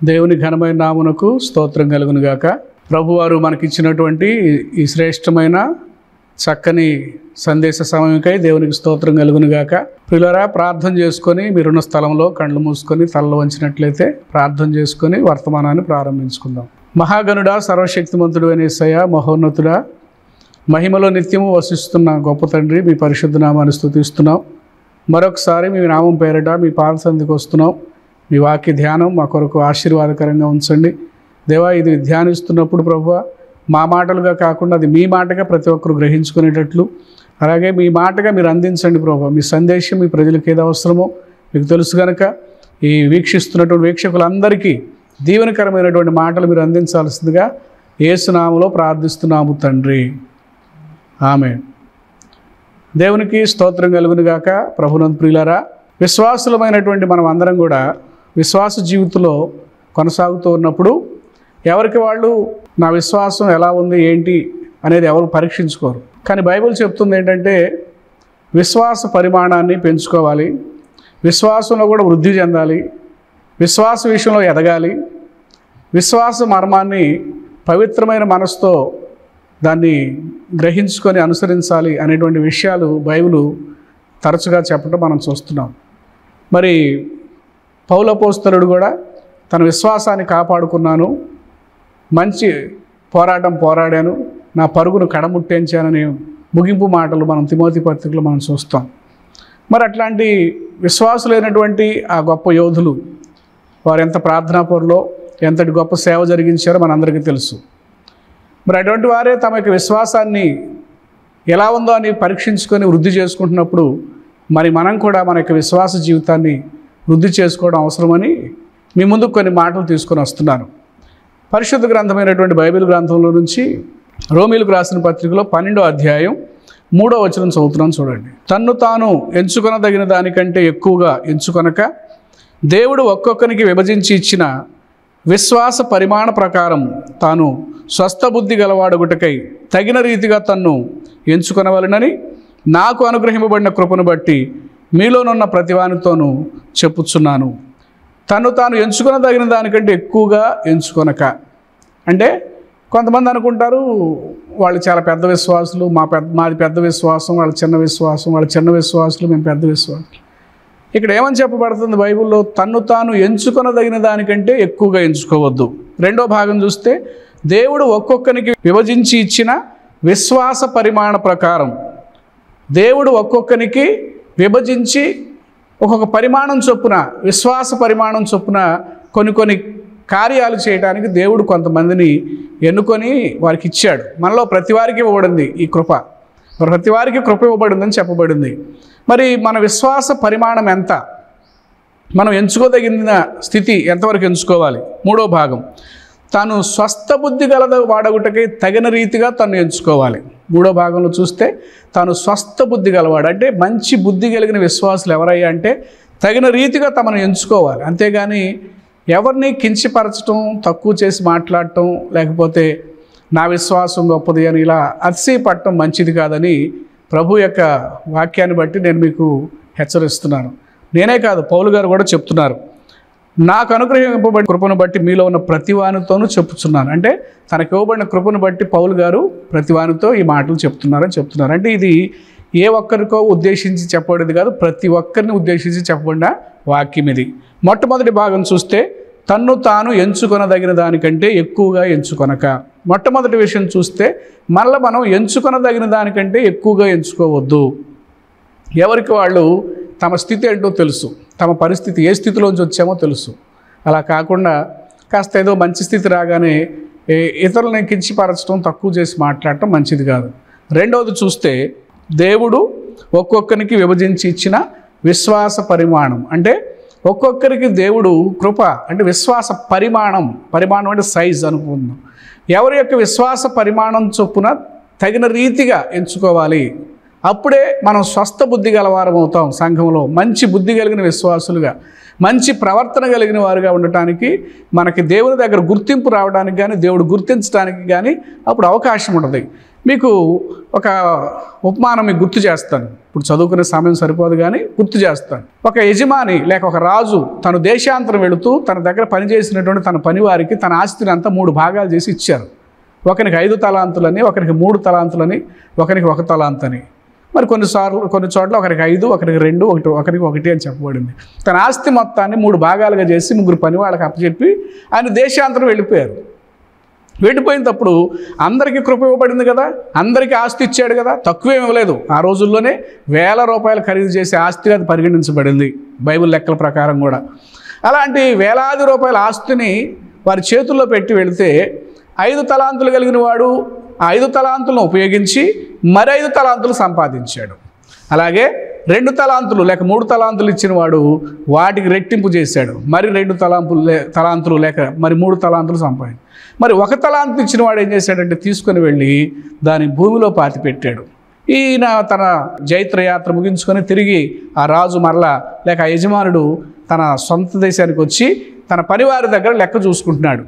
దేవుని ఘనమైన నామునకు స్తోత్రం కలుగును గాక ప్రభువారు మనకిచ్చినటువంటి ఈ శ్రేష్టమైన చక్కని సందేశ సమయంకై దేవునికి స్తోత్రం కలుగును గాక పిల్లరా ప్రార్థన చేసుకొని మీరున్న స్థలంలో కళ్ళు మూసుకొని తలలో వంచినట్లయితే ప్రార్థన చేసుకొని వర్తమానాన్ని ప్రారంభించుకుందాం మహాగణుడా సర్వశక్తిమంతుడు అనేసయ మహోన్నతుడా మహిమలో నిత్యము వసిస్తున్న గొప్ప తండ్రి మీ పరిశుద్ధ నామాన్ని స్థుతిస్తున్నాం మరొకసారి మీ నామం పేరట మీ పాద సంధికి వస్తున్నాం మీ వాక్య ధ్యానం మా కొరకు ఆశీర్వాదకరంగా ఉంచండి దేవా ఇది ధ్యానిస్తున్నప్పుడు ప్రభు మా మాటలుగా కాకుండా అది మీ మాటగా ప్రతి ఒక్కరు గ్రహించుకునేటట్లు అలాగే మీ మాటగా మీరు అందించండి ప్రభు మీ సందేశం మీ ప్రజలకు ఏది అవసరమో మీకు తెలుసు కనుక ఈ వీక్షిస్తున్నటువంటి వీక్షకులందరికీ దీవెనకరమైనటువంటి మాటలు మీరు అందించాల్సిందిగా ఏసునామలో ప్రార్థిస్తున్నాము తండ్రి ఆమె దేవునికి స్తోత్రం కలుగును గాక ప్రభునంద్ ప్రియులారా విశ్వాసులమైనటువంటి మనం అందరం కూడా విశ్వాస జీవితంలో కొనసాగుతూ ఉన్నప్పుడు ఎవరికి వాళ్ళు నా విశ్వాసం ఎలా ఉంది ఏంటి అనేది ఎవరు పరీక్షించుకోరు కానీ బైబిల్ చెప్తుంది ఏంటంటే విశ్వాస పరిమాణాన్ని పెంచుకోవాలి విశ్వాసంలో కూడా వృద్ధి చెందాలి విశ్వాస విషయంలో ఎదగాలి విశ్వాస మర్మాన్ని పవిత్రమైన మనసుతో దాన్ని గ్రహించుకొని అనుసరించాలి అనేటువంటి విషయాలు బైబిల్ తరచుగా చెప్పడం మనం చూస్తున్నాం మరి పౌలపోస్తరుడు కూడా తన విశ్వాసాన్ని కాపాడుకున్నాను మంచి పోరాటం పోరాడాను నా పరుగును కడముట్టించానని ముగింపు మాటలు మనం తిమోతి పత్రికలో మనం చూస్తాం మరి అట్లాంటి విశ్వాసులైనటువంటి ఆ గొప్ప యోధులు వారు ఎంత ప్రార్థనాపూర్లో ఎంతటి గొప్ప సేవ జరిగించారో మనందరికీ తెలుసు మరి అటువంటి వారే తమ యొక్క విశ్వాసాన్ని ఎలా ఉందో అని పరీక్షించుకొని వృద్ధి చేసుకుంటున్నప్పుడు మరి మనం కూడా మన యొక్క విశ్వాస జీవితాన్ని వృద్ధి చేసుకోవడం అవసరమని మీ ముందు కొన్ని మాటలు తీసుకొని వస్తున్నాను పరిశుద్ధ గ్రంథమైనటువంటి బైబిల్ గ్రంథంలో నుంచి రోమిలకు రాసిన పత్రికలో పన్నెండో అధ్యాయం మూడో వచనం చదువుతున్నాం చూడండి తన్ను తాను ఎంచుకొనదగిన దానికంటే ఎక్కువగా ఎంచుకొనక దేవుడు ఒక్కొక్కరికి విభజించి ఇచ్చిన విశ్వాస పరిమాణ ప్రకారం తాను స్వస్థ బుద్ధి గలవాడుగుటకై తగిన రీతిగా తన్ను ఎంచుకొనవలనని నాకు అనుగ్రహింపబడిన కృపను బట్టి మీలోనున్న ప్రతివానితోనూ చెప్పుచున్నాను తను తాను ఎంచుకొనదగిన దానికంటే ఎక్కువగా ఎంచుకొనక అంటే కొంతమంది అనుకుంటారు వాళ్ళు చాలా పెద్ద విశ్వాసులు మా పెద్ద మాది పెద్ద విశ్వాసం వాళ్ళ చిన్న విశ్వాసం వాళ్ళ చిన్న విశ్వాసులు మేము పెద్ద విశ్వాసం ఇక్కడ ఏమని చెప్పబడుతుంది బైబిల్లో తన్ను తాను ఎంచుకొనదగిన దానికంటే ఎక్కువగా ఎంచుకోవద్దు రెండో భాగం చూస్తే దేవుడు ఒక్కొక్కరికి విభజించి ఇచ్చిన విశ్వాస పరిమాణ ప్రకారం దేవుడు ఒక్కొక్కరికి విభజించి ఒక్కొక్క పరిమాణం చొప్పున విశ్వాస పరిమాణం చొప్పున కొన్ని కొన్ని కార్యాలు చేయడానికి దేవుడు కొంతమందిని ఎన్నుకొని వారికి ఇచ్చాడు మనలో ప్రతి వారికి ఇవ్వబడింది ఈ కృప ప్రతి వారికి కృప ఇవ్వబడిందని చెప్పబడింది మరి మన విశ్వాస పరిమాణం ఎంత మనం ఎంచుకోదగిన స్థితి ఎంతవరకు ఎంచుకోవాలి మూడో భాగం తాను స్వస్థ బుద్ధి గలద వాడగుటకై తగిన రీతిగా తను ఎంచుకోవాలి మూడో భాగంలో చూస్తే తాను స్వస్థ బుద్ధి గలవాడు అంటే మంచి బుద్ధి కలిగిన విశ్వాసులు ఎవరయ్యా అంటే తగిన రీతిగా తమను ఎంచుకోవాలి అంతేగాని ఎవరిని కించపరచడం తక్కువ చేసి మాట్లాడటం లేకపోతే నా విశ్వాసం గొప్పది అని ఇలా అతిశయపడటం మంచిది కాదని ప్రభు యొక్క వాక్యాన్ని బట్టి నేను మీకు హెచ్చరిస్తున్నాను నేనే కాదు పౌలు గారు కూడా చెప్తున్నారు నాకు అనుగ్రహింపబడిన కృపను బట్టి మీలో ఉన్న ప్రతివానితోనూ చెప్పుచున్నాను అంటే తనకు ఇవ్వబడిన కృపను బట్టి పౌలు గారు ప్రతివానితో ఈ మాటలు చెప్తున్నారని చెప్తున్నారు అంటే ఇది ఏ ఒక్కరికో ఉద్దేశించి చెప్పబడేది కాదు ప్రతి ఒక్కరిని ఉద్దేశించి చెప్పబడిన వాక్యం ఇది మొట్టమొదటి భాగం చూస్తే తన్ను తాను ఎంచుకొనదగిన దానికంటే ఎక్కువగా ఎంచుకొనక మొట్టమొదటి విషయం చూస్తే మళ్ళీ మనం ఎంచుకొనదగిన దానికంటే ఎక్కువగా ఎంచుకోవద్దు ఎవరికి వాళ్ళు తమ స్థితి ఏంటో తెలుసు తమ పరిస్థితి ఏ స్థితిలోంచి వచ్చామో తెలుసు అలా కాకుండా కాస్త ఏదో మంచి స్థితి రాగానే ఏ- ఇతరులని కించిపరచడం తక్కువ చేసి మాట్లాడటం మంచిది కాదు రెండవది చూస్తే దేవుడు ఒక్కొక్కరికి విభజించి ఇచ్చిన విశ్వాస పరిమాణం అంటే ఒక్కొక్కరికి దేవుడు కృప అంటే విశ్వాస పరిమాణం పరిమాణం అంటే సైజ్ అనుకుందాం ఎవరి యొక్క విశ్వాస పరిమాణం చొప్పున తగిన రీతిగా ఎంచుకోవాలి అప్పుడే మనం స్వస్థ బుద్ధి గలవారం అవుతాం సంఘంలో మంచి బుద్ధి కలిగిన విశ్వాసులుగా మంచి ప్రవర్తన కలిగిన వారుగా ఉండటానికి మనకి దేవుని దగ్గర గుర్తింపు రావడానికి కానీ దేవుడు గుర్తించడానికి కానీ అప్పుడు అవకాశం ఉంటుంది మీకు ఒక ఉపమానం మీకు గుర్తు చేస్తాను ఇప్పుడు చదువుకునే సమయం సరిపోదు కానీ గుర్తు చేస్తాను ఒక యజమాని లేక ఒక రాజు తను దేశాంతరం వెళుతూ తన దగ్గర పనిచేసినటువంటి తన పనివారికి తన ఆస్తిని అంతా మూడు భాగాలు చేసి ఇచ్చారు ఒకరికి ఐదు తలాంతులని ఒకరికి మూడు తలాంతులని ఒకరికి ఒక తలాంతని మరి కొన్నిసార్లు కొన్ని చోట్ల ఒకరికి ఐదు ఒకరికి రెండు ఒకటి ఒకరికి ఒకటి అని చెప్పబడింది తన ఆస్తి మొత్తాన్ని మూడు భాగాలుగా చేసి ముగ్గురు పని వాళ్ళకి అప్పచెప్పి ఆయన దేశాంతరం వెళ్ళిపోయారు వెళ్ళిపోయినప్పుడు అందరికీ కృప ఇవ్వబడింది కదా అందరికీ ఆస్తి ఇచ్చాడు కదా తక్కువ ఇవ్వలేదు ఆ రోజుల్లోనే వేల రూపాయలు ఖరీదు చేసే ఆస్తిగా అది పరిగణించబడింది బైబిల్ లెక్కల ప్రకారం కూడా అలాంటి వేలాది రూపాయల ఆస్తిని వారి చేతుల్లో పెట్టి వెళితే ఐదు తలాంతులు కలిగిన వాడు ఆ ఐదు తలాంతులను ఉపయోగించి మరి ఐదు తలాంతులు సంపాదించాడు అలాగే రెండు తలాంతులు లేక మూడు తలాంతులు ఇచ్చిన వాడు వాటికి రెట్టింపు చేశాడు మరి రెండు తలాంపులు లే తలాంతులు లేక మరి మూడు తలాంతులు సంపాదించాడు మరి ఒక తలాంతు ఇచ్చిన వాడు ఏం చేశాడంటే తీసుకొని వెళ్ళి దాని భూమిలో పాతి పెట్టాడు ఈయన తన జైత్రయాత్ర ముగించుకొని తిరిగి ఆ రాజు మరలా లేక ఆ యజమానుడు తన సొంత దేశానికి వచ్చి తన పనివారి దగ్గర లెక్క చూసుకుంటున్నాడు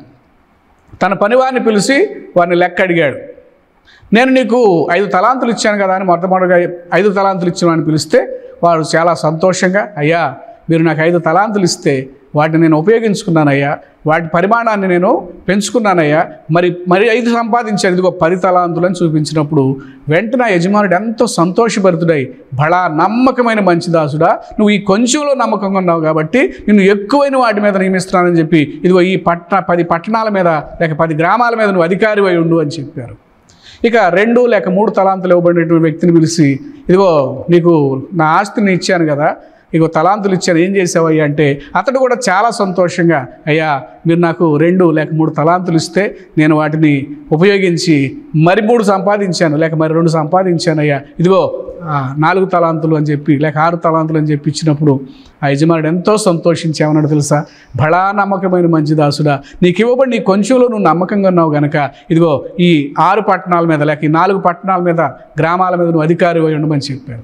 తన పనివారిని పిలిచి వారిని లెక్క అడిగాడు నేను నీకు ఐదు తలాంతులు ఇచ్చాను కదా అని మొట్టమొదటిగా ఐదు తలాంతులు ఇచ్చిన వాడిని పిలిస్తే వాడు చాలా సంతోషంగా అయ్యా మీరు నాకు ఐదు తలాంతులు ఇస్తే వాటిని నేను ఉపయోగించుకున్నానయ్యా వాటి పరిమాణాన్ని నేను పెంచుకున్నానయ్యా మరి మరి ఐదు సంపాదించాను ఇదిగో పది తలాంతులని చూపించినప్పుడు వెంటనే ఆ యజమానుడు ఎంతో సంతోషభరితుడై బడా నమ్మకమైన మంచి దాసుడా నువ్వు ఈ కొంచెంలో నమ్మకంగా ఉన్నావు కాబట్టి నిన్ను ఎక్కువైన వాటి మీద నియమిస్తున్నానని చెప్పి ఇదిగో ఈ పట్టణ పది పట్టణాల మీద లేక పది గ్రామాల మీద నువ్వు అధికారి అయి ఉండు అని చెప్పారు ఇక రెండు లేక మూడు తలాంతులు ఇవ్వబడినటువంటి వ్యక్తిని పిలిచి ఇదిగో నీకు నా ఆస్తిని ఇచ్చాను కదా ఇగో తలాంతులు ఇచ్చాను ఏం చేసావయ్యా అంటే అతడు కూడా చాలా సంతోషంగా అయ్యా మీరు నాకు రెండు లేక మూడు తలాంతులు ఇస్తే నేను వాటిని ఉపయోగించి మరి మూడు సంపాదించాను లేక మరి రెండు సంపాదించాను అయ్యా ఇదిగో ఆ, నాలుగు తలాంతులు అని చెప్పి లేక ఆరు తలాంతులు అని చెప్పి ఇచ్చినప్పుడు ఆ యజమానుడు ఎంతో సంతోషించి ఏమన్నాడు తెలుసా బడా నమ్మకమైన మంచి దాసుడా నీకు ఇవ్వబడి నీ కొంచెంలో నువ్వు నమ్మకంగా ఉన్నావు గనక ఇదిగో ఈ ఆరు పట్టణాల మీద లేక ఈ నాలుగు పట్టణాల మీద గ్రామాల మీద నువ్వు అధికారి అయి ఉండమని చెప్పాడు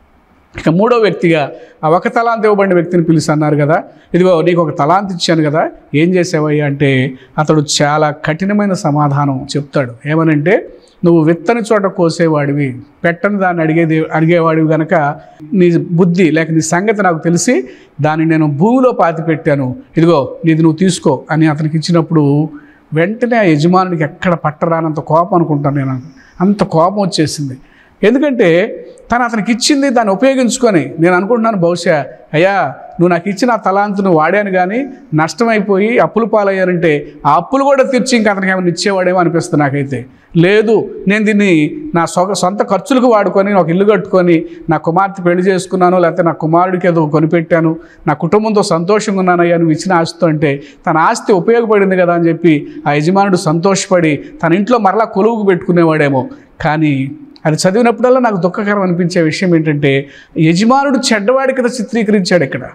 ఇక మూడో వ్యక్తిగా ఆ ఒక తలాంత్ ఇవ్వబడిన వ్యక్తిని పిలిచి అన్నారు కదా ఇదిగో నీకు ఒక తలాంత్ ఇచ్చాను కదా ఏం చేసావయ్యా అంటే అతడు చాలా కఠినమైన సమాధానం చెప్తాడు ఏమనంటే నువ్వు విత్తని చోట కోసేవాడివి పెట్టని దాన్ని అడిగేది అడిగేవాడివి కనుక నీ బుద్ధి లేక నీ సంగతి నాకు తెలిసి దాన్ని నేను భూమిలో పాతి పెట్టాను ఇదిగో నీది నువ్వు తీసుకో అని అతనికి ఇచ్చినప్పుడు వెంటనే ఆ యజమానుడికి ఎక్కడ పట్టరానంత కోపం అనుకుంటాను నేను అంత కోపం వచ్చేసింది ఎందుకంటే తను అతనికి ఇచ్చింది దాన్ని ఉపయోగించుకొని నేను అనుకుంటున్నాను బహుశా అయ్యా నువ్వు నాకు ఇచ్చిన ఆ తలాంతును వాడాను కానీ నష్టమైపోయి అప్పులు పాలయ్యారంటే ఆ అప్పులు కూడా తీర్చి ఇంకా అతనికి ఏమైనా ఇచ్చేవాడేమో అనిపిస్తుంది నాకైతే లేదు నేను దీన్ని నా సొ సొంత ఖర్చులకు వాడుకొని ఒక ఇల్లు కట్టుకొని నా కుమార్తె పెళ్లి చేసుకున్నాను లేకపోతే నా కుమారుడికి ఏదో కొనిపెట్టాను నా కుటుంబంతో సంతోషంగా ఉన్నానయ్యా నువ్వు ఇచ్చిన ఆస్తితో అంటే తన ఆస్తి ఉపయోగపడింది కదా అని చెప్పి ఆ యజమానుడు సంతోషపడి తన ఇంట్లో మరలా కొలువుకు పెట్టుకునేవాడేమో కానీ అది చదివినప్పుడల్లా నాకు దుఃఖకరం అనిపించే విషయం ఏంటంటే యజమానుడు చెడ్డవాడి కింద చిత్రీకరించాడు ఇక్కడ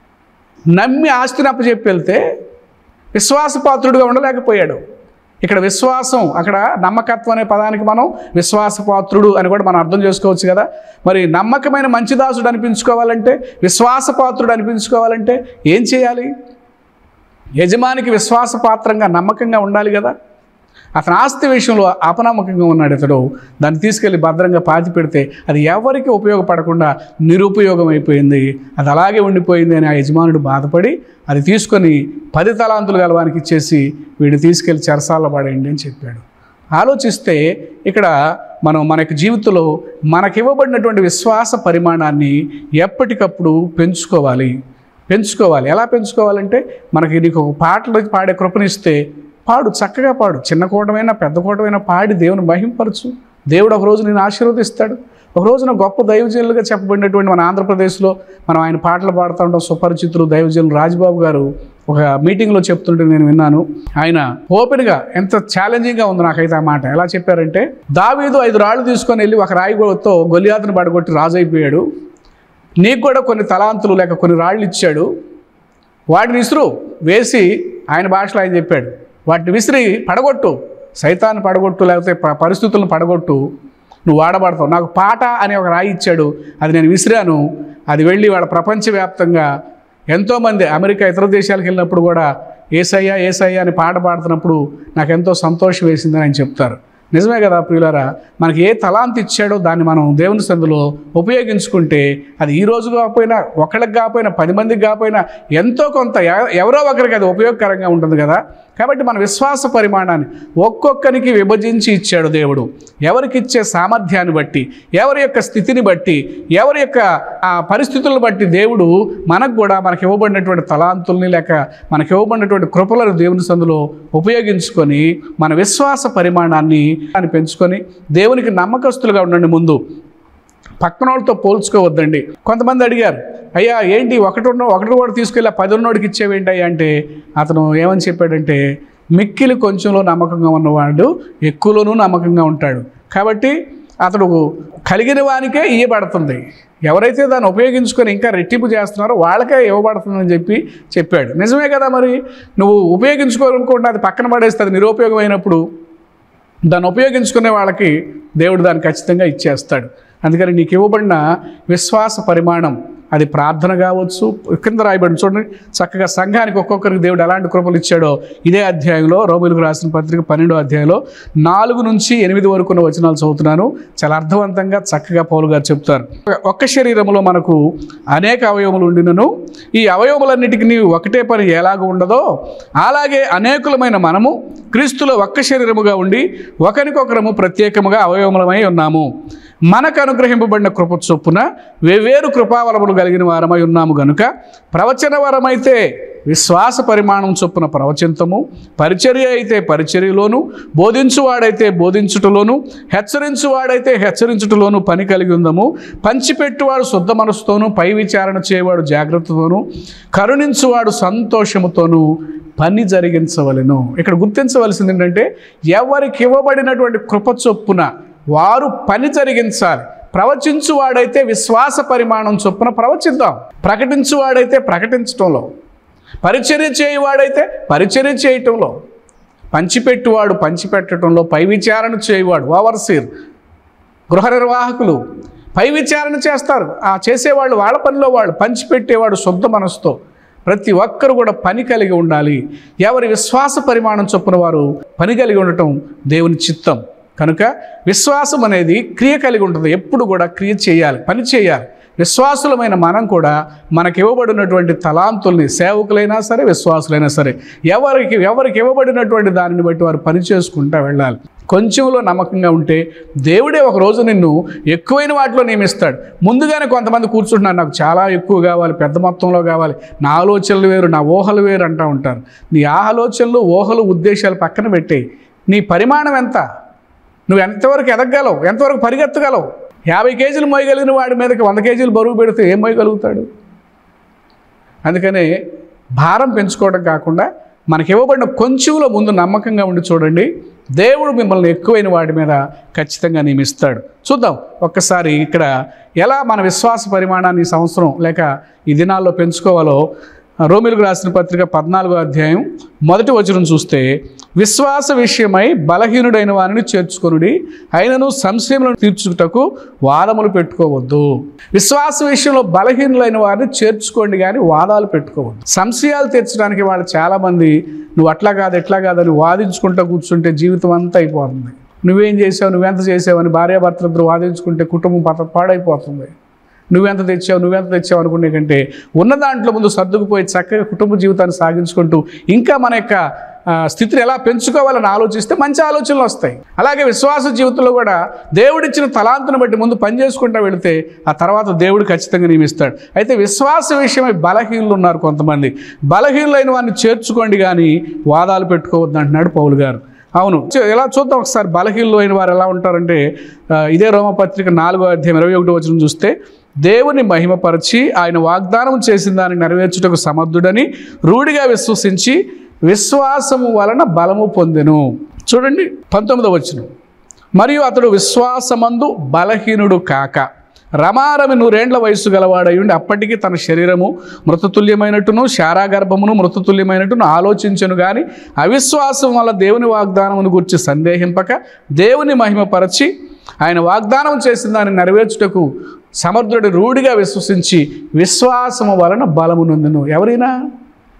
నమ్మి ఆస్తిని అప్పచెప్పి వెళ్తే విశ్వాసపాత్రుడిగా ఉండలేకపోయాడు ఇక్కడ విశ్వాసం అక్కడ నమ్మకత్వం అనే పదానికి మనం విశ్వాసపాత్రుడు అని కూడా మనం అర్థం చేసుకోవచ్చు కదా మరి నమ్మకమైన మంచి దాసుడు అనిపించుకోవాలంటే విశ్వాసపాత్రుడు అనిపించుకోవాలంటే ఏం చేయాలి యజమానికి విశ్వాసపాత్రంగా నమ్మకంగా ఉండాలి కదా అతని ఆస్తి విషయంలో అపనమ్మకంగా ఉన్నాడు ఇతడు దాన్ని తీసుకెళ్ళి భద్రంగా పాతి పెడితే అది ఎవరికి ఉపయోగపడకుండా నిరుపయోగం అయిపోయింది అది అలాగే ఉండిపోయింది అని ఆ యజమానుడు బాధపడి అది తీసుకొని పది తలాంతులు గలవానికి ఇచ్చేసి వీడిని తీసుకెళ్ళి చెరసాల పడేయండి అని చెప్పాడు ఆలోచిస్తే ఇక్కడ మనం మన యొక్క జీవితంలో మనకివ్వబడినటువంటి విశ్వాస పరిమాణాన్ని ఎప్పటికప్పుడు పెంచుకోవాలి పెంచుకోవాలి ఎలా పెంచుకోవాలంటే మనకి నీకు ఒక పాటలు పాడే కృపనిస్తే పాడు చక్కగా పాడు చిన్న కూటమైనా పెద్ద కూటమైనా పాడి దేవుని మహింపరచు దేవుడు ఒక రోజు నేను ఆశీర్వదిస్తాడు ఒక రోజున గొప్ప దైవజనులుగా చెప్పబడినటువంటి మన ఆంధ్రప్రదేశ్లో మనం ఆయన పాటలు పాడుతూ ఉంటాం సుపరిచితులు దైవజనులు రాజబాబు గారు ఒక మీటింగ్లో చెప్తుంటే నేను విన్నాను ఆయన ఓపెన్గా ఎంత ఛాలెంజింగ్గా ఉంది నాకైతే ఆ మాట ఎలా చెప్పారంటే దావీదు ఐదు రాళ్ళు తీసుకొని వెళ్ళి ఒక రాయితో గొలియాతను పడగొట్టి రాజు అయిపోయాడు నీకు కూడా కొన్ని తలాంతులు లేక కొన్ని రాళ్ళు ఇచ్చాడు వాటిని విసురు వేసి ఆయన భాషలో ఆయన చెప్పాడు వాటిని విసిరి పడగొట్టు సైతాన్ని పడగొట్టు లేకపోతే ప- పరిస్థితులను పడగొట్టు నువ్వు వాడబడతావు నాకు పాట అనే ఒక రాయి ఇచ్చాడు అది నేను విసిరాను అది వెళ్ళి వాళ్ళ ప్రపంచవ్యాప్తంగా ఎంతోమంది అమెరికా ఇతర దేశాలకు వెళ్ళినప్పుడు కూడా ఏసయ్యా ఏసయ్యా అని పాట పాడుతున్నప్పుడు నాకు ఎంతో సంతోషం వేసిందని ఆయన చెప్తారు నిజమే కదా ప్రియులారా మనకి ఏ తలాంతి ఇచ్చాడో దాన్ని మనం దేవుని సందులో ఉపయోగించుకుంటే అది ఈ రోజు కాకపోయినా ఒకళ్ళకి కాకపోయినా పది మందికి కాకపోయినా ఎంతో కొంత ఎవ- ఎవరో ఒకరికి అది ఉపయోగకరంగా ఉంటుంది కదా కాబట్టి మన విశ్వాస పరిమాణాన్ని ఒక్కొక్కరికి విభజించి ఇచ్చాడు దేవుడు ఎవరికి ఇచ్చే సామర్థ్యాన్ని బట్టి ఎవరి యొక్క స్థితిని బట్టి ఎవరి యొక్క ఆ పరిస్థితులను బట్టి దేవుడు మనకు కూడా మనకి ఇవ్వబడినటువంటి తలాంతుల్ని లేక మనకి ఇవ్వబడినటువంటి కృపలను దేవుని సందులో ఉపయోగించుకొని మన విశ్వాస పరిమాణాన్ని అని పెంచుకొని దేవునికి నమ్మకస్తులుగా ఉండండి ముందు పక్కన వాళ్ళతో పోల్చుకోవద్దండి కొంతమంది అడిగారు అయ్యా ఏంటి ఒకటి ఉన్న ఒకటి కూడా తీసుకెళ్ళి ఆ పది ఉన్నోడికి ఇచ్చేవేంటి అయ్యా అంటే అతను ఏమని చెప్పాడంటే మిక్కిలి కొంచెంలో నమ్మకంగా ఉన్నవాడు ఎక్కువలోనూ నమ్మకంగా ఉంటాడు కాబట్టి అతడు కలిగిన వానికే ఇవ్వబడుతుంది ఎవరైతే దాన్ని ఉపయోగించుకొని ఇంకా రెట్టింపు చేస్తున్నారో వాళ్ళకే ఇవ్వబడుతుందని చెప్పి చెప్పాడు నిజమే కదా మరి నువ్వు ఉపయోగించుకోవాలనుకుంటే అది పక్కన పడేస్తే అది నిరుపయోగమైనప్పుడు దాన్ని ఉపయోగించుకునే వాళ్ళకి దేవుడు దాన్ని ఖచ్చితంగా ఇచ్చేస్తాడు అందుకని నీకు ఇవ్వబడిన విశ్వాస పరిమాణం అది ప్రార్థన కావచ్చు కింద రాయబడి చూడండి చక్కగా సంఘానికి ఒక్కొక్కరికి దేవుడు ఎలాంటి కృపలు ఇచ్చాడో ఇదే అధ్యాయంలో రోమిలకు రాసిన పత్రిక పన్నెండో అధ్యాయంలో నాలుగు నుంచి ఎనిమిది వరకు ఉన్న వచనాలు చదువుతున్నాను చాలా అర్థవంతంగా చక్కగా పౌలు గారు చెప్తారు ఒక్క శరీరంలో మనకు అనేక అవయవములు ఉండినను ఈ అవయవములన్నిటికీ ఒకటే పని ఎలాగ ఉండదో అలాగే అనేకులమైన మనము క్రీస్తులో ఒక్క శరీరముగా ఉండి ఒకరికొకరము ప్రత్యేకముగా అవయవములమై ఉన్నాము మనకు అనుగ్రహింపబడిన కృప చొప్పున వేవేరు కృపావరములు కలిగిన వారమై ఉన్నాము గనుక ప్రవచన వరమైతే విశ్వాస పరిమాణం చొప్పున ప్రవచింతము పరిచర్య అయితే పరిచర్యలోను బోధించువాడైతే బోధించుటలోను హెచ్చరించువాడైతే హెచ్చరించుటలోను పని కలిగి ఉందము పంచిపెట్టువాడు శుద్ధ మనసుతోనూ పై విచారణ చేయవాడు జాగ్రత్తతోనూ కరుణించువాడు సంతోషముతోనూ పని జరిగించవలెను ఇక్కడ గుర్తించవలసింది ఏంటంటే ఎవరికి ఇవ్వబడినటువంటి కృప చొప్పున వారు పని జరిగించాలి ప్రవచించువాడైతే విశ్వాస పరిమాణం చొప్పున ప్రవచిద్దాం ప్రకటించువాడైతే ప్రకటించటంలో పరిచర్య చేయువాడైతే పరిచర్య చేయటంలో పంచిపెట్టువాడు పంచిపెట్టడంలో పై విచారణ చేయువాడు ఓవర్సీర్ గృహ నిర్వాహకులు పై విచారణ చేస్తారు ఆ చేసేవాళ్ళు వాళ్ళ పనిలో వాళ్ళు పంచిపెట్టేవాడు శుద్ధ మనసుతో ప్రతి ఒక్కరు కూడా పని కలిగి ఉండాలి ఎవరి విశ్వాస పరిమాణం చొప్పున వారు పని కలిగి ఉండటం దేవుని చిత్తం కనుక విశ్వాసం అనేది క్రియ కలిగి ఉంటుంది ఎప్పుడు కూడా క్రియ చేయాలి పని చేయాలి విశ్వాసులమైన మనం కూడా మనకి ఇవ్వబడినటువంటి తలాంతుల్ని సేవకులైనా సరే విశ్వాసులైనా సరే ఎవరికి ఎవరికి ఇవ్వబడినటువంటి దానిని బట్టి వారు పని చేసుకుంటూ వెళ్ళాలి కొంచెంలో నమ్మకంగా ఉంటే దేవుడే ఒక రోజు నిన్ను ఎక్కువైన వాటిలో నియమిస్తాడు ముందుగానే కొంతమంది కూర్చుంటున్నారు నాకు చాలా ఎక్కువ కావాలి పెద్ద మొత్తంలో కావాలి నా ఆలోచనలు వేరు నా ఊహలు వేరు అంటూ ఉంటారు నీ ఆలోచనలు ఊహలు ఉద్దేశాలు పక్కన పెట్టేయి నీ పరిమాణం ఎంత నువ్వు ఎంతవరకు ఎదగలవు ఎంతవరకు పరిగెత్తగలవు యాభై కేజీలు మోయగలిగిన వాడి మీదకి వంద కేజీలు బరువు పెడితే ఏం మోయగలుగుతాడు అందుకనే భారం పెంచుకోవడం కాకుండా మనకి ఇవ్వబడిన కొంచెంలో ముందు నమ్మకంగా ఉండి చూడండి దేవుడు మిమ్మల్ని ఎక్కువైన వాటి మీద ఖచ్చితంగా నియమిస్తాడు చూద్దాం ఒక్కసారి ఇక్కడ ఎలా మన విశ్వాస పరిమాణాన్ని ఈ సంవత్సరం లేక ఈ దినాల్లో పెంచుకోవాలో రోమిలకు రాసిన పత్రిక పద్నాలుగో అధ్యాయం మొదటి వచనం చూస్తే విశ్వాస విషయమై బలహీనుడైన వారిని చేర్చుకొనుడి అయినను సంశయములను తీర్చుటకు వాదములు పెట్టుకోవద్దు విశ్వాస విషయంలో బలహీనులైన వారిని చేర్చుకోండి కానీ వాదాలు పెట్టుకోవద్దు సంశయాలు తీర్చడానికి వాళ్ళు చాలామంది నువ్వు అట్లా కాదు ఎట్లా కాదని వాదించుకుంటూ కూర్చుంటే జీవితం అంతా అయిపోతుంది నువ్వేం చేసావు నువ్వెంత చేసావు అని భార్యాభర్తలిద్దరు వాదించుకుంటే కుటుంబం పత పాడైపోతుంది నువ్వెంత తెచ్చావు నువ్వెంత తెచ్చావు అనుకునే కంటే ఉన్న దాంట్లో ముందు సర్దుకుపోయి చక్కగా కుటుంబ జీవితాన్ని సాగించుకుంటూ ఇంకా మన యొక్క ఆ, స్థితిని ఎలా పెంచుకోవాలని ఆలోచిస్తే మంచి ఆలోచనలు వస్తాయి అలాగే విశ్వాస జీవితంలో కూడా దేవుడిచ్చిన తలాంతును బట్టి ముందు పని చేసుకుంటూ వెళితే ఆ తర్వాత దేవుడు ఖచ్చితంగా నియమిస్తాడు అయితే విశ్వాస విషయమై బలహీనులు ఉన్నారు కొంతమంది బలహీనులైన వారిని చేర్చుకోండి కానీ వాదాలు పెట్టుకోవద్దు అంటున్నాడు పౌలు గారు అవును చూ- ఎలా చూద్దాం ఒకసారి బలహీనులు అయిన వారు ఎలా ఉంటారంటే ఆ, ఇదే రోమపత్రిక నాలుగో అధ్యాయం ఇరవై ఒకటి వచ్చిన చూస్తే దేవుని మహిమపరిచి ఆయన వాగ్దానం చేసిన దాన్ని నెరవేర్చుటకు సమర్థుడని రూఢిగా విశ్వసించి విశ్వాసము వలన బలము పొందెను చూడండి పంతొమ్మిదో వచ్చిన మరియు అతడు విశ్వాసమందు బలహీనుడు కాక రమారమి నూరేండ్ల వయస్సు గలవాడై ఉండి అప్పటికి తన శరీరము మృతతుల్యమైనట్టును శారాగర్భమును మృతతుల్యమైనట్టును ఆలోచించను గాని అవిశ్వాసం వల్ల దేవుని వాగ్దానమును గురించి సందేహింపక దేవుని మహిమపరచి ఆయన వాగ్దానం చేసిన దాన్ని నెరవేర్చుటకు సమర్థుడి రూఢిగా విశ్వసించి విశ్వాసము వలన బలము నొందును ఎవరైనా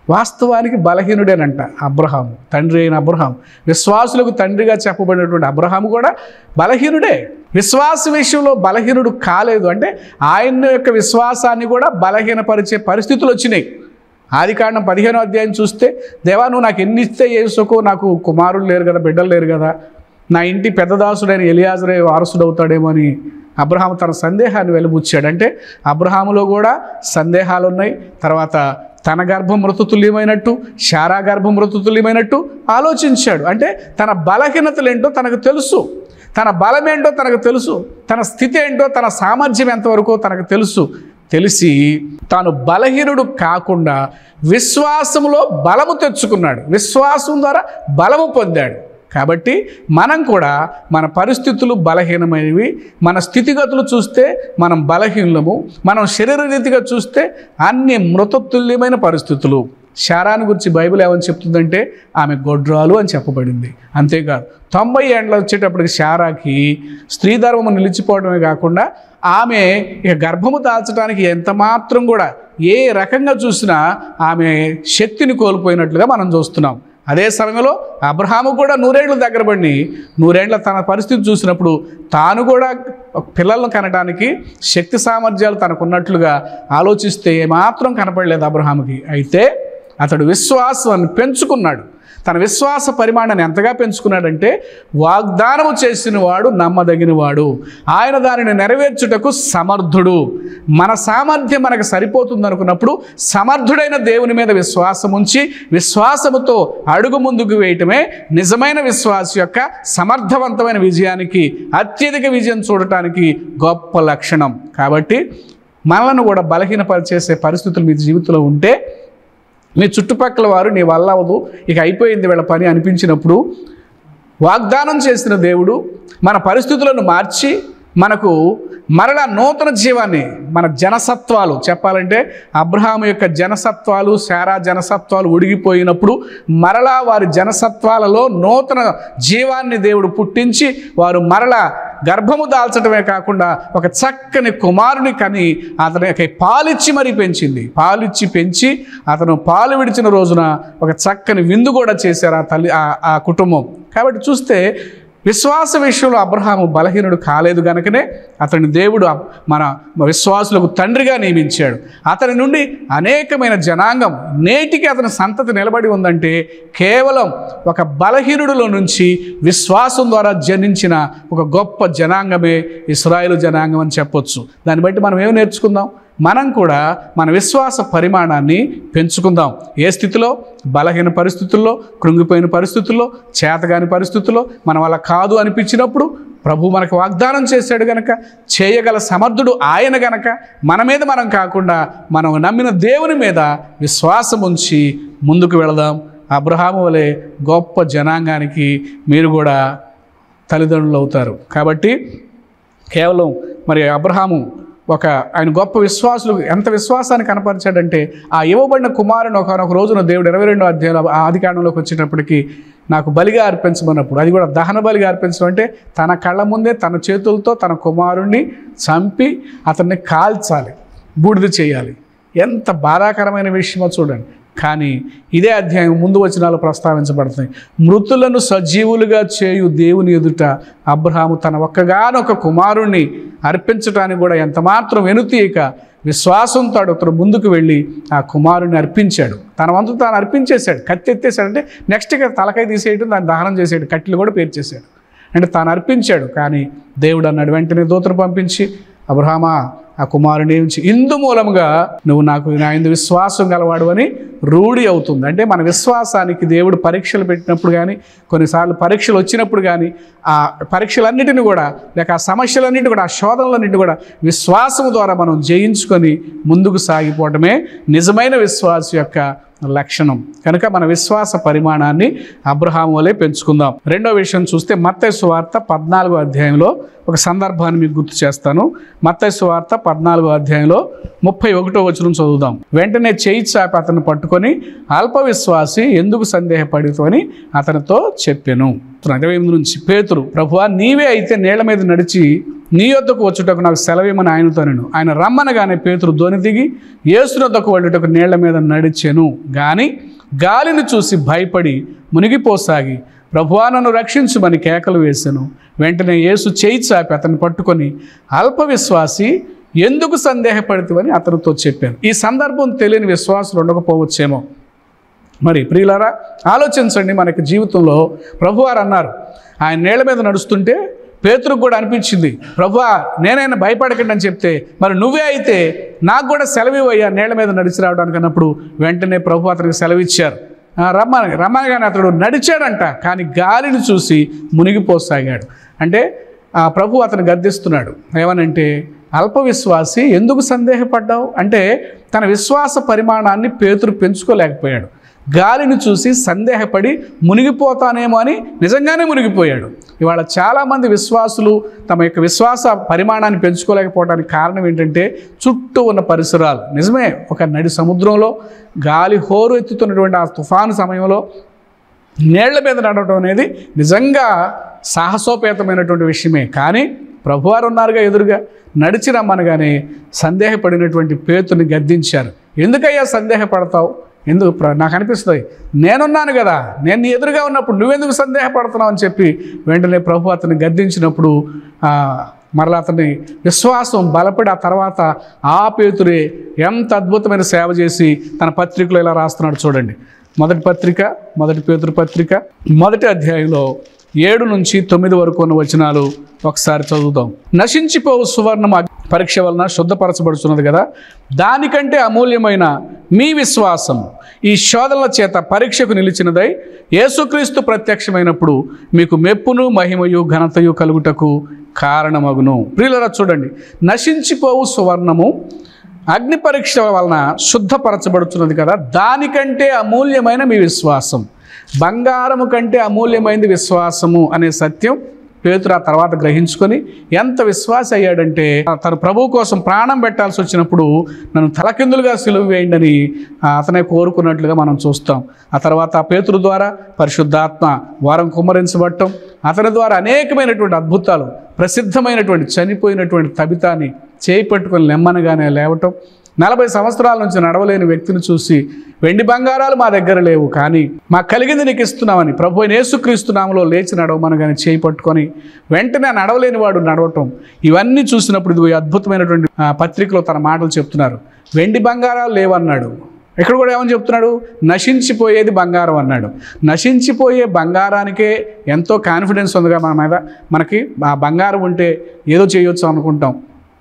వాస్తవానికి బలహీనుడేనంట అబ్రహాము తండ్రి అయిన అబ్రహాం విశ్వాసులకు తండ్రిగా చెప్పబడినటువంటి అబ్రహాము కూడా బలహీనుడే విశ్వాస విషయంలో బలహీనుడు కాలేదు అంటే ఆయన యొక్క విశ్వాసాన్ని కూడా బలహీనపరిచే పరిస్థితులు వచ్చినాయి ఆది కాండం పదిహేనో అధ్యాయం చూస్తే దేవా నువ్వు నాకు ఎన్ని ఇస్తే ఏసుకోకు నాకు కుమారులు లేరు కదా బిడ్డలు లేరు కదా నా ఇంటి పెద్దదాసుడైన ఎలియాజరే వారసుడు అవుతాడేమో అని అబ్రహాము తన సందేహాన్ని వెలుబుచ్చాడు అంటే అబ్రహాములో కూడా సందేహాలు ఉన్నాయి తర్వాత తన గర్భం మృతతుల్యమైనట్టు శారా గర్భం మృతతుల్యమైనట్టు ఆలోచించాడు అంటే తన బలహీనతలు ఏంటో తనకు తెలుసు తన బలం ఏంటో తనకు తెలుసు తన స్థితి ఏంటో తన సామర్థ్యం ఎంతవరకు తనకు తెలుసు తెలిసి తాను బలహీనుడు కాకుండా విశ్వాసములో బలము తెచ్చుకున్నాడు విశ్వాసం ద్వారా బలము పొందాడు కాబట్టి మనం కూడా మన పరిస్థితులు బలహీనమైనవి మన స్థితిగతులు చూస్తే మనం బలహీనము మనం శరీర రీతిగా చూస్తే అన్ని మృతతుల్యమైన పరిస్థితులు శారాన్ని గురించి బైబిల్ ఏమని చెప్తుందంటే ఆమె గొడ్రాలు అని చెప్పబడింది అంతేకాదు తొంభై ఏండ్లు వచ్చేటప్పటికి శారాకి స్త్రీ ధర్మము నిలిచిపోవడమే కాకుండా ఆమె ఇక గర్భము దాల్చడానికి ఎంత మాత్రం కూడా ఏ రకంగా చూసినా ఆమె శక్తిని కోల్పోయినట్లుగా మనం చూస్తున్నాం అదే సమయంలో అబ్రహాము కూడా నూరేళ్లు దగ్గర పడి నూరేళ్ల తన పరిస్థితి చూసినప్పుడు తాను కూడా పిల్లలను కనడానికి శక్తి సామర్థ్యాలు తనకున్నట్లుగా ఆలోచిస్తే ఏమాత్రం కనపడలేదు అబ్రహాముకి అయితే అతడు విశ్వాసాన్ని పెంచుకున్నాడు తన విశ్వాస పరిమాణాన్ని ఎంతగా పెంచుకున్నాడంటే వాగ్దానము చేసిన వాడు నమ్మదగిన వాడు ఆయన దానిని నెరవేర్చుటకు సమర్థుడు మన సామర్థ్యం మనకు సరిపోతుంది అనుకున్నప్పుడు సమర్థుడైన దేవుని మీద విశ్వాసం ఉంచి విశ్వాసముతో అడుగు ముందుకు వేయటమే నిజమైన విశ్వాస యొక్క సమర్థవంతమైన విజయానికి అత్యధిక విజయం చూడటానికి గొప్ప లక్షణం కాబట్టి మనలను కూడా బలహీనపరిచేసే పరిస్థితులు మీ జీవితంలో ఉంటే మీ చుట్టుపక్కల వారు నీ వల్ల అవ్వదు ఇక అయిపోయింది వీళ్ళ పని అనిపించినప్పుడు వాగ్దానం చేసిన దేవుడు మన పరిస్థితులను మార్చి మనకు మరలా నూతన జీవాన్ని మన జనసత్వాలు చెప్పాలంటే అబ్రహాం యొక్క జనసత్వాలు శారా జనసత్వాలు ఉడిగిపోయినప్పుడు మరలా వారి జనసత్వాలలో నూతన జీవాన్ని దేవుడు పుట్టించి వారు మరలా గర్భము దాల్చడమే కాకుండా ఒక చక్కని కుమారుని కని అతనికి పాలిచ్చి మరీ పెంచింది పాలిచ్చి పెంచి అతను పాలు విడిచిన రోజున ఒక చక్కని విందు కూడా చేశారు ఆ తల్లి ఆ- ఆ కుటుంబం కాబట్టి చూస్తే విశ్వాస విషయంలో అబ్రహాము బలహీనుడు కాలేదు గనుకనే అతని దేవుడు అబ్- మన విశ్వాసులకు తండ్రిగా నియమించాడు అతని నుండి అనేకమైన జనాంగం నేటికి అతని సంతతి నిలబడి ఉందంటే కేవలం ఒక బలహీనుడిలో నుంచి విశ్వాసం ద్వారా జనించిన ఒక గొప్ప జనాంగమే ఇస్రాయేలు జనాంగం అని చెప్పొచ్చు దాన్ని బట్టి మనం ఏం నేర్చుకుందాం మనం కూడా మన విశ్వాస పరిమాణాన్ని పెంచుకుందాం ఏ స్థితిలో బలహీన పరిస్థితుల్లో కృంగిపోయిన పరిస్థితుల్లో చేతగాని పరిస్థితుల్లో మన వల్ల కాదు అనిపించినప్పుడు ప్రభు మనకు వాగ్దానం చేశాడు గనక చేయగల సమర్థుడు ఆయన గనక మన మీద మనం కాకుండా మనం నమ్మిన దేవుని మీద విశ్వాసం ఉంచి ముందుకు వెళదాం అబ్రహాము వలె గొప్ప జనాంగానికి మీరు కూడా తల్లిదండ్రులు అవుతారు కాబట్టి కేవలం మరి అబ్రహాము ఒక ఆయన గొప్ప విశ్వాసులు ఎంత విశ్వాసాన్ని కనపరిచాడంటే ఆ ఇవ్వబడిన కుమారుని ఒక ఒక రోజున దేవుడు ఇరవై రెండో అధ్యాయంలో ఆ ఆది కాండంలోకి వచ్చేటప్పటికి నాకు బలిగా అర్పించమన్నప్పుడు అది కూడా దహన బలిగా అర్పించడం అంటే తన కళ్ళ ముందే తన చేతులతో తన కుమారుణ్ణి చంపి అతన్ని కాల్చాలి బూడిద చేయాలి ఎంత బాధాకరమైన విషయమో చూడండి కానీ ఇదే అధ్యాయం ముందు వచనాలు ప్రస్తావించబడతాయి మృతులను సజీవులుగా చేయు దేవుని ఎదుట అబ్రహాము తన ఒక్కగానొక కుమారుణ్ణి అర్పించడానికి కూడా ఎంతమాత్రం వెనుతీయక విశ్వాసంతో అతను ముందుకు వెళ్ళి ఆ కుమారుని అర్పించాడు తన వంతు తాను అర్పించేశాడు కత్తి ఎత్తేసాడంటే నెక్స్ట్ ఇక తలకాయ తీసేయడం దాన్ని దహనం చేసాడు కట్టెలు కూడా పేర్చేశాడు అంటే తాను అర్పించాడు కానీ దేవుడు అన్నాడు వెంటనే దూతను పంపించి అబ్రహామా ఆ కుమారుని ఉంచి ఇందు మూలముగా నువ్వు నాకు నా ఇందు విశ్వాసం గలవాడు అని రూఢి అవుతుంది అంటే మన విశ్వాసానికి దేవుడు పరీక్షలు పెట్టినప్పుడు కానీ కొన్నిసార్లు పరీక్షలు వచ్చినప్పుడు కానీ ఆ పరీక్షలన్నిటిని కూడా లేక ఆ సమస్యలన్నిటి కూడా ఆ శోధనలన్నిటి కూడా విశ్వాసం ద్వారా మనం జయించుకొని ముందుకు సాగిపోవటమే నిజమైన విశ్వాస యొక్క లక్షణం కనుక మన విశ్వాస పరిమాణాన్ని అబ్రహాం వలె పెంచుకుందాం రెండో విషయం చూస్తే మత్తయి సువార్త పద్నాలుగో అధ్యాయంలో ఒక సందర్భాన్ని మీకు గుర్తు చేస్తాను మత్తయి సువార్త పద్నాలుగో అధ్యాయంలో ముప్పై ఒకటో వచనం చదువుదాం వెంటనే చేయి చాపి అతను పట్టుకొని అల్ప విశ్వాసి ఎందుకు సందేహపడితో అని అతనితో చెప్పాను ఇరవై ఎనిమిది నుంచి పేతురు ప్రభువా నీవే అయితే నీళ్ల మీద నడిచి నీ యొద్దకు వచ్చుటకు నాకు సెలవేమని ఆయనతో నేను ఆయన రమ్మనగానే పేతురు ధ్వని దిగి యేసునొద్దకు వెళ్ళుటకు నీళ్ల మీద నడిచెను గాని గాలిని చూసి భయపడి మునిగిపోసాగి ప్రభువా నన్ను రక్షించుమని కేకలు వేశాను వెంటనే యేసు చేయి చాపి అతన్ని పట్టుకొని అల్ప విశ్వాసి ఎందుకు సందేహపడుతువని అతనితో చెప్పాను ఈ సందర్భం తెలియని విశ్వాసులు ఉండకపోవచ్చేమో మరి ప్రియులారా ఆలోచించండి మనకి జీవితంలో ప్రభువారు అన్నారు ఆయన నీళ్ళ మీద నడుస్తుంటే పేతురుకు కూడా అనిపించింది ప్రభువా నేనైనా భయపడకండి అని చెప్తే మరి నువ్వే అయితే నాకు కూడా సెలవివయ్యా నీళ్ళ మీద నడిచి రావడానికి అన్నప్పుడు వెంటనే ప్రభు అతనికి సెలవిచ్చారు ఆ, రమ్మని రమ్మనగానే అతడు నడిచాడంట కానీ గాలిని చూసి మునిగిపోసాగాడు అంటే ఆ ప్రభు అతను గద్దిస్తున్నాడు ఏమనంటే అల్ప విశ్వాసి ఎందుకు సందేహపడ్డావు అంటే తన విశ్వాస పరిమాణాన్ని పేతురు పెంచుకోలేకపోయాడు గాలిని చూసి సందేహపడి మునిగిపోతానేమో అని నిజంగానే మునిగిపోయాడు ఇవాళ చాలామంది విశ్వాసులు తమ యొక్క విశ్వాస పరిమాణాన్ని పెంచుకోలేకపోవడానికి కారణం ఏంటంటే చుట్టూ ఉన్న పరిసరాలు నిజమే ఒక నడి సముద్రంలో గాలి హోరు ఎత్తుతున్నటువంటి ఆ తుఫాను సమయంలో నీళ్ల మీద నడవడం అనేది నిజంగా సాహసోపేతమైనటువంటి విషయమే కానీ ప్రభువారు ఉన్నారుగా ఎదురుగా నడిచి రమ్మనగానే సందేహపడినటువంటి పేతుని గద్దించారు ఎందుకయ్యా సందేహపడతావు ఎందుకు ప్ర- నాకు అనిపిస్తుంది నేనున్నాను కదా నేను నీ ఎదురుగా ఉన్నప్పుడు నువ్వెందుకు సందేహపడుతున్నావు అని చెప్పి వెంటనే ప్రభు అతన్ని గద్దించినప్పుడు ఆ, మరలా అతని విశ్వాసం బలపడి ఆ తర్వాత ఆ పేతురే ఎంత అద్భుతమైన సేవ చేసి తన పత్రికలో ఇలా రాస్తున్నాడు చూడండి మొదటి పత్రిక మొదటి పేతురు పత్రిక మొదటి అధ్యాయంలో ఏడు నుంచి తొమ్మిది వరకు ఉన్న వచనాలు ఒకసారి చదువుదాం నశించిపోవు సువర్ణం అగ్ని పరీక్ష వలన శుద్ధపరచబడుతున్నది కదా దానికంటే అమూల్యమైన మీ విశ్వాసం ఈ శోధనల చేత పరీక్షకు నిలిచినదై యేసుక్రీస్తు ప్రత్యక్షమైనప్పుడు మీకు మెప్పును మహిమయు ఘనతయు కలుగుటకు కారణమగును ప్రియులరా చూడండి నశించిపోవు సువర్ణము అగ్ని పరీక్ష వలన శుద్ధపరచబడుతున్నది కదా దానికంటే అమూల్యమైన మీ విశ్వాసం బంగారము కంటే అమూల్యమైనది విశ్వాసము అనే సత్యం పేతురు ఆ తర్వాత గ్రహించుకొని ఎంత విశ్వాస అయ్యాడంటే తను ప్రభువు కోసం ప్రాణం పెట్టాల్సి వచ్చినప్పుడు నన్ను తలకిందులుగా సిలువ వేయండి అని ఆ, అతనే కోరుకున్నట్లుగా మనం చూస్తాం ఆ తర్వాత ఆ పేతురు ద్వారా పరిశుద్ధాత్మ వారం కుమ్మరించబడటం అతని ద్వారా అనేకమైనటువంటి అద్భుతాలు ప్రసిద్ధమైనటువంటి చనిపోయినటువంటి తబితాన్ని చేయి పట్టుకొని లెమ్మనగానే లేవటం నలభై సంవత్సరాల నుంచి నడవలేని వ్యక్తిని చూసి వెండి బంగారాలు మా దగ్గర లేవు కానీ మాకు కలిగింది నీకు ఇస్తున్నామని ప్రభు అయిన యేసుక్రీస్తు నామలో లేచి నడవమనగానే చేయి పట్టుకొని వెంటనే ఆ నడవలేని వాడు నడవటం ఇవన్నీ చూసినప్పుడు ఇది అద్భుతమైనటువంటి ఆ, పత్రికలో తన మాటలు చెప్తున్నారు వెండి బంగారాలు లేవన్నాడు ఇక్కడ కూడా ఏమని చెప్తున్నాడు నశించిపోయేది బంగారం అన్నాడు నశించిపోయే బంగారానికే ఎంతో కాన్ఫిడెన్స్ ఉందిగా మన మీద మనకి ఆ బంగారం ఉంటే ఏదో చేయొచ్చు అనుకుంటాం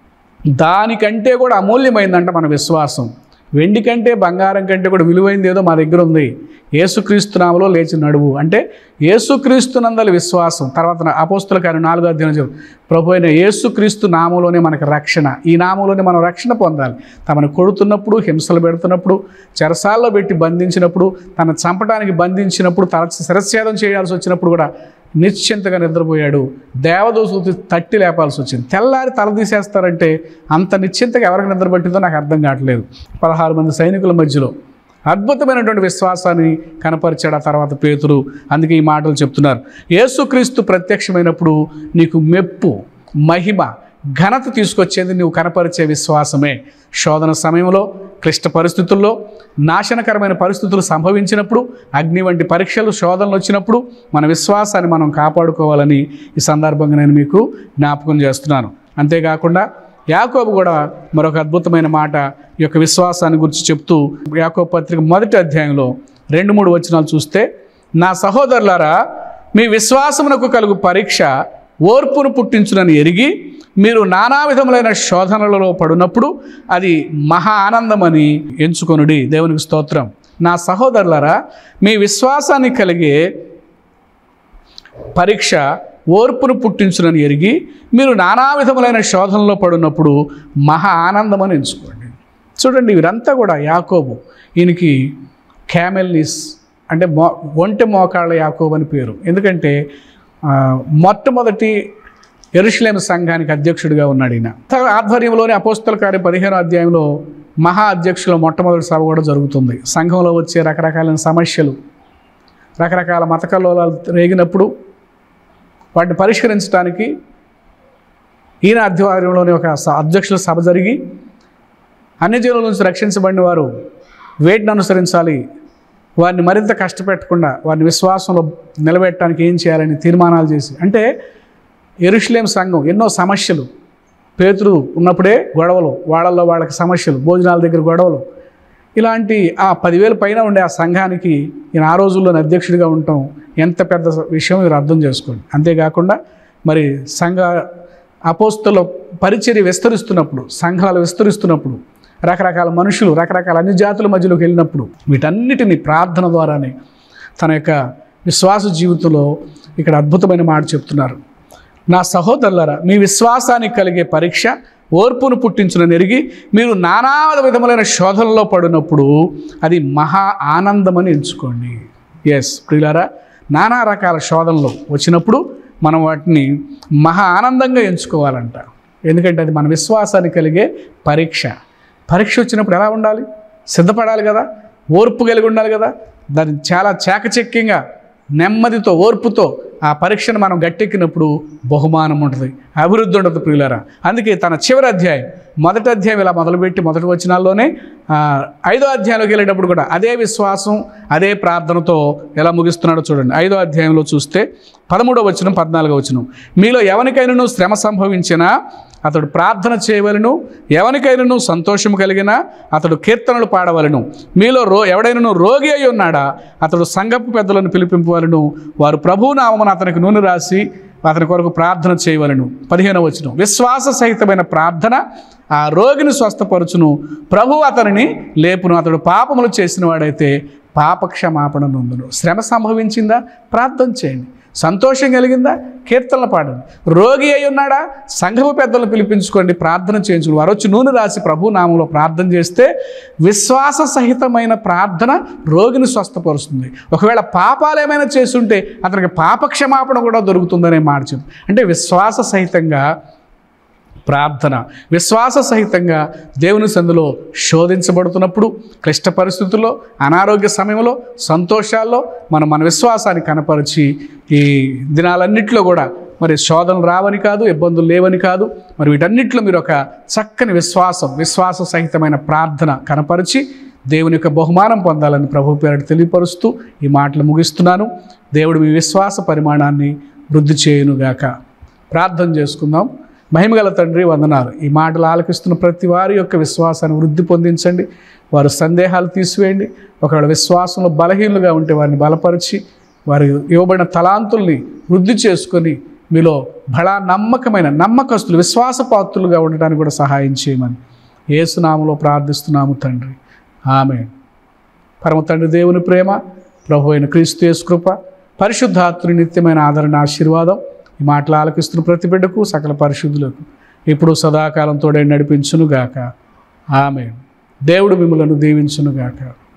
దానికంటే కూడా అమూల్యమైందంట మన విశ్వాసం వెండి కంటే బంగారం కంటే కూడా విలువైంది ఏదో మా దగ్గర ఉంది ఏసుక్రీస్తు నామలో లేచి నడువు అంటే ఏసుక్రీస్తు నందలి విశ్వాసం తర్వాత అపోస్తుల కార్యం నాలుగో అధ్యాయం చెప్పు ప్రభు అయిన ఏసుక్రీస్తు నామంలోనే మనకి రక్షణ ఈ నామంలోనే మనం రక్షణ పొందాలి తమను కొడుతున్నప్పుడు హింసలు పెడుతున్నప్పుడు చెరసాల్లో పెట్టి బంధించినప్పుడు తన చంపడానికి బంధించినప్పుడు తల శిరచ్ఛేదం చేయాల్సి వచ్చినప్పుడు కూడా నిశ్చింతగా నిద్రపోయాడు దేవదూసు తట్టి లేపాల్సి వచ్చింది తెల్లారి తల తీసేస్తారంటే అంత నిశ్చింతగా ఎవరికి నిద్ర పట్టిందో నాకు అర్థం కావట్లేదు పదహారు మంది సైనికుల మధ్యలో అద్భుతమైనటువంటి విశ్వాసాన్ని కనపరిచాడు ఆ తర్వాత పేతురు అందుకే ఈ మాటలు చెప్తున్నారు యేసుక్రీస్తు ప్రత్యక్షమైనప్పుడు నీకు మెప్పు మహిమ ఘనత తీసుకొచ్చేది నువ్వు కనపరిచే విశ్వాసమే శోధన సమయంలో క్లిష్ట పరిస్థితుల్లో నాశనకరమైన పరిస్థితులు సంభవించినప్పుడు అగ్ని వంటి పరీక్షలు శోధనలు వచ్చినప్పుడు మన విశ్వాసాన్ని మనం కాపాడుకోవాలని ఈ సందర్భంగా నేను మీకు జ్ఞాపకం చేస్తున్నాను అంతేకాకుండా యాకోబు కూడా మరొక అద్భుతమైన మాట ఈ యొక్క విశ్వాసాన్ని గురించి చెప్తూ యాకోబు పత్రిక మొదటి అధ్యాయంలో రెండు మూడు వచనాలు చూస్తే నా సహోదరులారా మీ విశ్వాసమునకు కలుగు పరీక్ష ఓర్పును పుట్టించునని ఎరిగి మీరు నానా విధములైన శోధనలలో పడినప్పుడు అది మహా ఆనందమని ఎంచుకొనుడి దేవునికి స్తోత్రం నా సహోదరులారా మీ విశ్వాసాన్ని కలిగే పరీక్ష ఓర్పును పుట్టించునని ఎరిగి మీరు నానా విధములైన శోధనలో పడినప్పుడు మహా ఆనందమని ఎంచుకోండి చూడండి వీరంతా కూడా యాకోబు ఈయనకి క్యామెల్నిస్ అంటే మో ఒంటె మోకాళ్ళ యాకోబు అని పేరు ఎందుకంటే ఆ, మొట్టమొదటి ఎరుషులేం సంఘానికి అధ్యక్షుడిగా ఉన్నాడు ఈయన తన ఆధ్వర్యంలోని అపోస్తల కార్య పదిహేనో అధ్యాయంలో మహా అధ్యక్షుల మొట్టమొదటి సభ కూడా జరుగుతుంది సంఘంలో వచ్చే రకరకాలైన సమస్యలు రకరకాల మత కల్లోలాలు రేగినప్పుడు వాటిని పరిష్కరించడానికి ఈయన ఆధ్వర్యంలోని ఒక స- అధ్యక్షుల సభ జరిగి అన్ని జీవుల నుంచి రక్షించబడిన వారు వేటిని అనుసరించాలి వారిని మరింత కష్టపెట్టకుండా వారిని విశ్వాసంలో నిలబెట్టడానికి ఏం చేయాలని తీర్మానాలు చేసి అంటే ఎరుషులేం సంఘం ఎన్నో సమస్యలు పేతురు ఉన్నప్పుడే గొడవలు వాళ్ళల్లో వాళ్ళకి సమస్యలు భోజనాల దగ్గర గొడవలు ఇలాంటి ఆ పదివేల పైన ఉండే ఆ సంఘానికి ఈయన ఆ రోజుల్లోని అధ్యక్షుడిగా ఉండటం ఎంత పెద్ద విషయం మీరు అర్థం చేసుకోండి అంతేకాకుండా మరి సంఘ అపోస్తుల పరిచర్య విస్తరిస్తున్నప్పుడు సంఘాలు విస్తరిస్తున్నప్పుడు రకరకాల మనుషులు రకరకాల అన్ని జాతుల మధ్యలోకి వెళ్ళినప్పుడు వీటన్నిటిని ప్రార్థన ద్వారానే తన యొక్క విశ్వాస జీవితంలో ఇక్కడ అద్భుతమైన మాట చెప్తున్నారు నా సహోదరులరా మీ విశ్వాసానికి కలిగే పరీక్ష ఓర్పును పుట్టించున నెరిగి మీరు నానా విధములైన శోధనలో పడినప్పుడు అది మహా ఆనందమని ఎంచుకోండి ఎస్ ప్రియులారా నానా రకాల శోధనలు వచ్చినప్పుడు మనం వాటిని మహా ఆనందంగా ఎంచుకోవాలంట ఎందుకంటే అది మన విశ్వాసానికి కలిగే పరీక్ష పరీక్ష వచ్చినప్పుడు ఎలా ఉండాలి సిద్ధపడాలి కదా ఓర్పు కలిగి ఉండాలి కదా దాన్ని చాలా చాకచక్యంగా నెమ్మదితో ఓర్పుతో ఆ పరీక్షను మనం గట్టెక్కినప్పుడు బహుమానం ఉంటుంది అభివృద్ధి ఉండదు ప్రియులారా అందుకే తన చివరి అధ్యాయం మొదటి అధ్యాయం ఇలా మొదలుపెట్టి మొదటి వచనాల్లోనే ఆ, ఐదో అధ్యాయంలోకి వెళ్ళేటప్పుడు కూడా అదే విశ్వాసం అదే ప్రార్థనతో ఎలా ముగిస్తున్నాడో చూడండి ఐదో అధ్యాయంలో చూస్తే పదమూడో వచనం పద్నాలుగో వచనం మీలో ఎవరికైనాను శ్రమ సంభవించినా అతడు ప్రార్థన చేయవలను ఎవరికైనాను సంతోషం కలిగినా అతడు కీర్తనలు పాడవలను మీలో రో ఎవడైనాను రోగి అయి ఉన్నాడా అతడు సంగపు పెద్దలను పిలిపింపవలను వారు ప్రభువు నామమున అతనికి నూనె రాసి అతని కొరకు ప్రార్థన చేయవలను పదిహేనవ వచనం విశ్వాస సహితమైన ప్రార్థన ఆ రోగిని స్వస్థపరచును ప్రభు అతనిని లేపును అతడు పాపములు చేసిన వాడైతే పాపక్షమాపణ నొందును శ్రమ సంభవించిందా ప్రార్థన చేయండి సంతోషం కలిగిందా కీర్తనలు పాడండి రోగి అయి ఉన్నాడా సంఘపు పెద్దలను పిలిపించుకోండి ప్రార్థన చేయించుకోండి వారు వచ్చి నూనె రాసి ప్రభు నామంలో ప్రార్థన చేస్తే విశ్వాస సహితమైన ప్రార్థన రోగిని స్వస్థపరుస్తుంది ఒకవేళ పాపాలు ఏమైనా చేస్తుంటే అతనికి పాపక్షమాపణ కూడా దొరుకుతుందనే మాట చెప్పు అంటే విశ్వాస సహితంగా ప్రార్థన విశ్వాస సహితంగా దేవుని సందులో శోధించబడుతున్నప్పుడు క్లిష్ట పరిస్థితుల్లో అనారోగ్య సమయంలో సంతోషాల్లో మనం మన విశ్వాసాన్ని కనపరిచి ఈ దినాలన్నింటిలో కూడా మరి శోధనలు రావని కాదు ఇబ్బందులు లేవని కాదు మరి వీటన్నిటిలో మీరు ఒక చక్కని విశ్వాసం విశ్వాస సహితమైన ప్రార్థన కనపరిచి దేవుని యొక్క బహుమానం పొందాలని ప్రభు పేరు తెలియపరుస్తూ ఈ మాటలు ముగిస్తున్నాను దేవుడు మీ విశ్వాస పరిమాణాన్ని వృద్ధి చేయునుగాక ప్రార్థన చేసుకుందాం మహిమగల తండ్రి వందనాలు ఈ మాటలు ఆలకిస్తున్న ప్రతి వారి యొక్క విశ్వాసాన్ని వృద్ధి పొందించండి వారు సందేహాలు తీసివేయండి ఒకవేళ విశ్వాసంలో బలహీనులుగా ఉంటే వారిని బలపరిచి వారు ఇవ్వబడిన తలాంతుల్ని వృద్ధి చేసుకొని మీలో బలా నమ్మకమైన నమ్మకస్తులు విశ్వాసపాత్రులుగా ఉండడానికి కూడా సహాయం చేయమని ఏసునామలో ప్రార్థిస్తున్నాము తండ్రి ఆమె పరమ తండ్రి దేవుని ప్రేమ ప్రభు అయిన క్రీస్తు యేసు కృప పరిశుద్ధాత్రుని నిత్యమైన ఆదరణ ఆశీర్వాదం ఈ మాటలు ఆలకిస్తున్న ప్రతి బిడ్డకు సకల పరిశుద్ధులకు ఇప్పుడు సదాకాలం తోడే నడిపించునుగాక ఆమె దేవుడు మిమ్మలను దీవించునుగాక